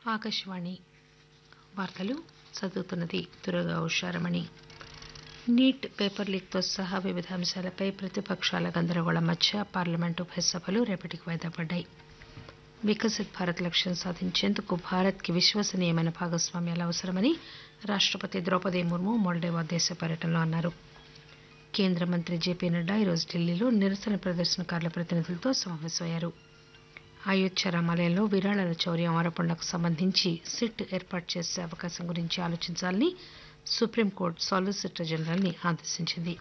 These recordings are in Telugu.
ఆకాశవాణి వార్తలు చదువుతున్నది దుర్గా ఉషారమణి నీట్ పేపర్ లీక్తో సహా వివిధ అంశాలపై ప్రతిపక్షాల గందరగోళం మధ్య పార్లమెంటు ఉభయ సభలు రేపటికి వాయిదా పడ్డాయి వికసిత్ భారత్ లక్ష్యం సాధించేందుకు భారత్కి విశ్వసనీయమైన భాగస్వామ్యాలు అవసరమని రాష్టపతి ద్రౌపది ముర్ము మోల్డోవా దేశ పర్యటనలో అన్నారు కేంద్ర మంత్రి జేపీ నడ్డా ఈరోజు ఢిల్లీలో నిరసన ప్రదర్శనకారుల ప్రతినిధులతో సమావేశమయ్యారు అయోధ్య రామాలయంలో విరాళాల చౌర్యం ఆరోపణలకు సంబంధించి సిట్ ఏర్పాటు చేసే అవకాశం గురించి ఆలోచించాలని సుప్రీంకోర్టు సాలిసిటర్ జనరల్ ని ఆదేశించింది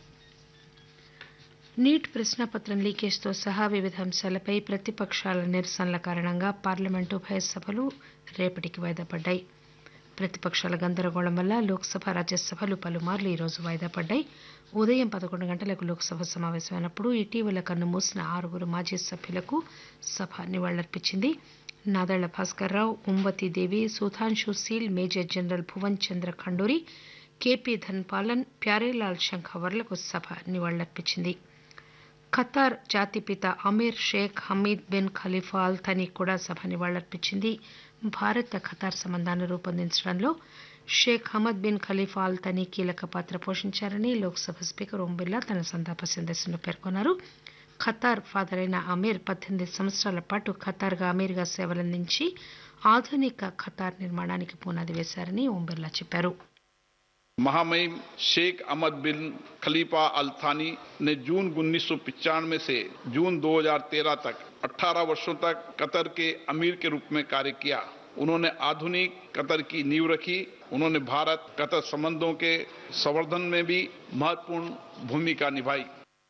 నీట్ ప్రశ్నాపత్రం లీకేజ్తో సహా వివిధ అంశాలపై ప్రతిపక్షాల నిరసనల కారణంగా పార్లమెంటు ఉభయ సభలు రేపటికి వాయిదా పడ్డాయి ప్రతిపక్షాల గందరగోళం వల్ల లోక్సభ రాజ్యసభలు పలుమార్లు ఈరోజు వాయిదా పడ్డాయి ఉదయం పదకొండు గంటలకు లోక్సభ సమావేశమైనప్పుడు ఇటీవల కన్నుమూసిన ఆరుగురు మాజీ సభ్యులకు సభ నివాళులర్పించింది నాదెళ్ల భాస్కర్రావు ఉంబతీదేవి Sudhanshu Seal major general Bhuvan Chandra Khanduri KP Dhanapalan Pyarelal శంఖావర్లకు సభ నివాళులర్పించింది ఖతార్ జాతిపిత Amir Sheikh Hamid bin Khalifa Al Thani కూడా సభ నివాళులర్పించింది భారత్ ఖతార్ సంబంధాలను రూపొందించడంలో Sheikh Hamad bin Khalifa Al Thani కీలక పాత్ర పోషించారని లోక్సభ స్పీకర్ ఓం బిర్లా తన సంతాప సందేశంలో పేర్కొన్నారు ఖతార్ ఫాదర్ అయిన అమీర్ పద్దెనిమిది సంవత్సరాల పాటు ఖతార్గా అమీర్గా సేవలందించి ఆధునిక ఖతార్ నిర్మాణానికి పునాది వేశారని ఓం బిర్లా చెప్పారు महामहिम शेख अहमद बिन खलीफा अल थानी ने जून उन्नीस से जून 2013 तक 18 वर्षों तक कतर के अमीर के रूप में कार्य किया उन्होंने आधुनिक कतर की नींव रखी उन्होंने भारत कतर संबंधों के संवर्धन में भी महत्वपूर्ण भूमिका निभाई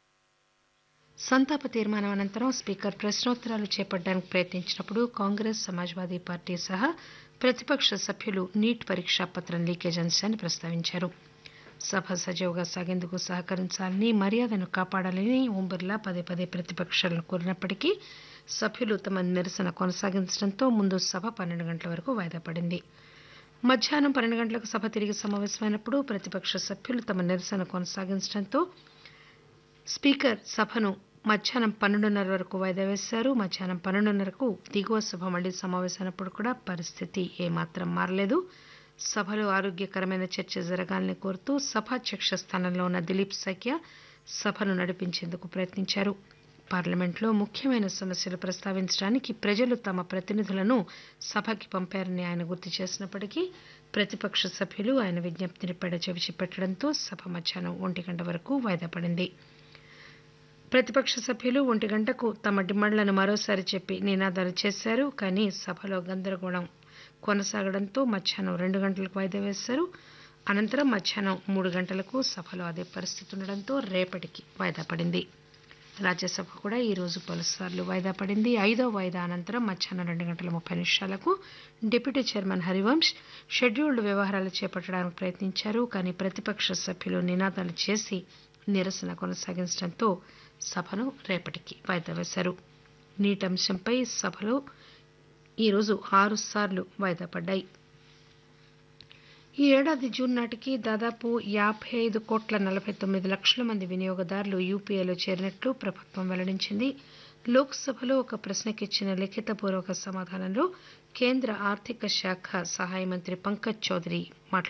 సంతాప తీర్మానం అనంతరం స్పీకర్ ప్రశ్నోత్తరాలు చేపట్టడానికి ప్రయత్నించినప్పుడు కాంగ్రెస్ సమాజ్వాదీ పార్టీ సహా ప్రతిపక్ష సభ్యులు నీట్ పరీక్షా పత్రం లీకేజ్ అంశాన్ని ప్రస్తావించారు సభ సజావుగా సాగేందుకు సహకరించాలని మర్యాదను కాపాడాలని ఓం బిర్లా పదే పదే ప్రతిపక్షాలను కోరినప్పటికీ సభ్యులు తమ నిరసన కొనసాగించడంతో ముందు సభ పన్నెండు గంటల వరకు వాయిదా పడింది మధ్యాహ్నం పన్నెండు గంటలకు సభ తిరిగి సమావేశమైనప్పుడు ప్రతిపక్ష సభ్యులు తమ నిరసన కొనసాగించడంతో స్పీకర్ సభను మధ్యాహ్నం పన్నెండున్నర వరకు వాయిదా వేశారు మధ్యాహ్నం పన్నెండున్నరకు దిగువ సభ మళ్లీ సమావేశమైనప్పుడు కూడా పరిస్థితి ఏమాత్రం మారలేదు సభలో ఆరోగ్యకరమైన చర్చ జరగాలని కోరుతూ సభాధ్యక్ష స్థానంలో ఉన్న దిలీప్ సఖ్య సభను నడిపించేందుకు ప్రయత్నించారు పార్లమెంట్లో ముఖ్యమైన సమస్యలు ప్రస్తావించడానికి ప్రజలు తమ ప్రతినిధులను సభకి పంపారని ఆయన గుర్తు చేసినప్పటికీ ప్రతిపక్ష సభ్యులు ఆయన విజ్ఞప్తిని పెడచెవిచి పెట్టడంతో సభ మధ్యాహ్నం ఒంటి గంట వరకు వాయిదా పడింది ప్రతిపక్ష సభ్యులు ఒంటి గంటకు తమ డిమాండ్లను మరోసారి చెప్పి నినాదాలు చేశారు కానీ సభలో గందరగోళం కొనసాగడంతో మధ్యాహ్నం రెండు గంటలకు వాయిదా వేశారు అనంతరం మధ్యాహ్నం మూడు గంటలకు సభలో అదే పరిస్థితి ఉండడంతో రేపటికి వాయిదా పడింది రాజ్యసభ కూడా ఈ రోజు పలుసార్లు వాయిదా పడింది ఐదో వాయిదా అనంతరం మధ్యాహ్నం రెండు గంటల ముప్పై నిమిషాలకు డిప్యూటీ చైర్మన్ హరివంశ్ షెడ్యూల్డ్ వ్యవహారాలు చేపట్టడానికి ప్రయత్నించారు కానీ ప్రతిపక్ష సభ్యులు నినాదాలు చేసి నిరసన కొనసాగించడంతో సభను రేపటికి వాయిదా వేశారు నీట్ అంశంపై సభలో ఈరోజు ఆరు సార్లు వాయిదా పడ్డాయి ఈ ఏడాది జూన్ నాటికి దాదాపు యాభై ఐదు కోట్ల నలభై తొమ్మిది లక్షల మంది వినియోగదారులు యూపీఐలో చేరినట్లు ప్రభుత్వం వెల్లడించింది లోక్సభలో ఒక ప్రశ్నకి ఇచ్చిన లిఖితపూర్వక సమాధానంలో కేంద్ర ఆర్థిక శాఖ సహాయ మంత్రి పంకజ్ చౌదరి మాట్లాడారు